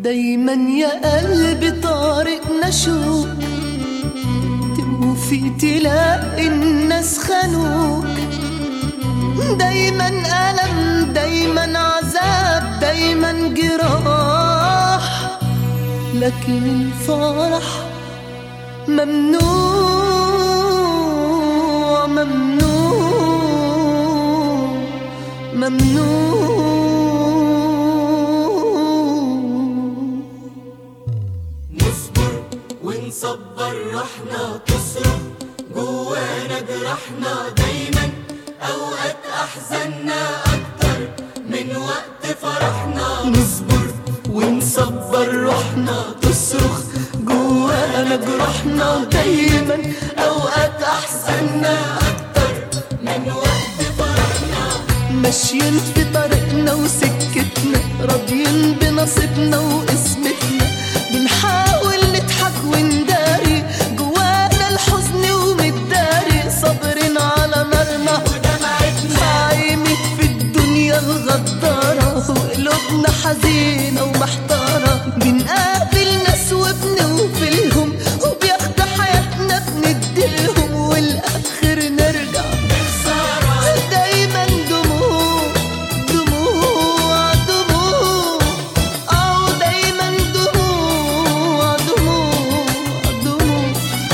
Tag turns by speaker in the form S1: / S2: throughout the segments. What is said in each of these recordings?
S1: دايما يا قلبي طارقنا شوق توفي تلاقي الناس خانوك دايما ألم دايما عذاب دايما جراح لكن الفرح ممنوع ممنوع ممنوع
S2: نصبر ونصبر روحنا تصرخ جوانا جرحنا دايما اوقات احزاننا اكتر من وقت فرحنا
S1: نصبر ونصبر روحنا تصرخ جوانا جروحنا دايما اوقات احزاننا
S2: اكتر من وقت فرحنا
S1: ماشيين في طريقنا وسكتنا راضيين بنصيبنا وقسمتنا بنحاول نضحك ونداري جوانا الحزن ومتداري صابرين على نارنا
S2: ودمعتنا
S1: عايمين في الدنيا الغدارة وقلوبنا حزينة ومحتارة بنقابل ناس وبنوفلهم وبياخدوا حياتنا بنديلهم والآخر نرجع
S2: خسارة
S1: دايما دموع دموع دموع أو دايما دموع دموع دموع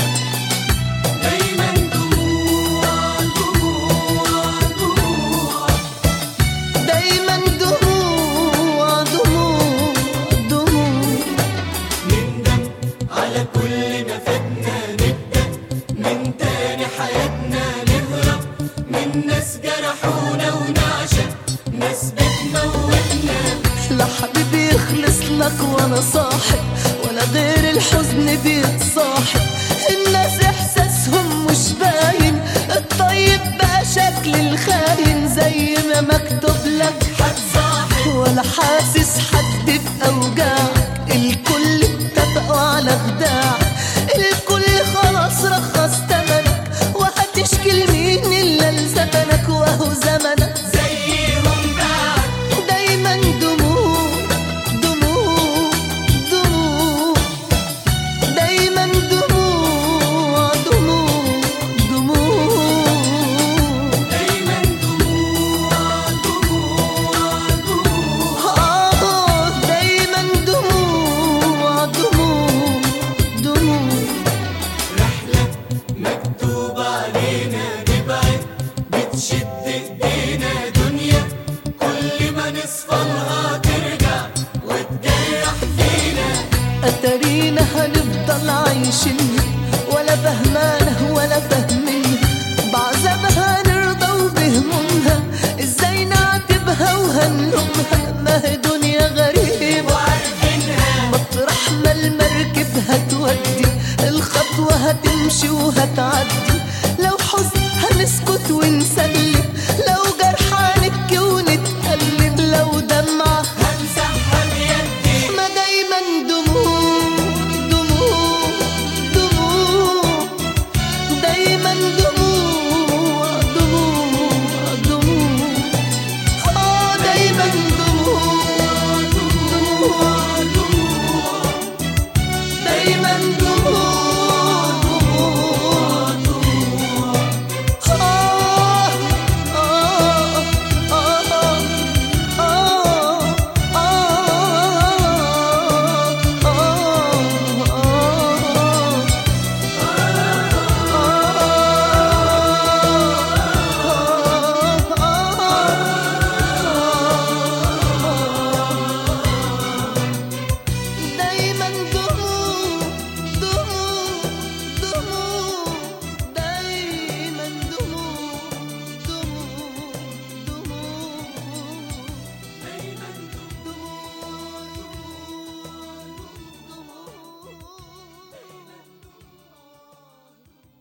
S2: دايما دموع دموع دموع
S1: دايما دموع دموع دموع
S2: نندم على كل ما فاتنا نبدأ من تاني حياتنا نهرب من ناس جرحونا ونعشق ناس بتموتنا
S1: لا حبيبي يخلص لك وانا صاحب ولا غير الحزن بيتصاحب الناس احساسهم مش باين الطيب بقى شكل الخاين زي ما مكتوب لك
S2: هتصاحب
S1: ولا حاسس حد بأوجاعك الكل اتفقوا على خداعك الكل خلاص رخص تمنك وهتشكي لمين إلا لزمنك وهو زمنك
S2: زيهم بعد
S1: دايما دموع دموع دموع دايما دموع دموع دموع
S2: دايما دموع دموع دموع
S1: آه دايما دموع دموع دموع
S2: رحلة مكتوب علينا نبعد بتشد ايدينا دنيا كل ما نصفى لها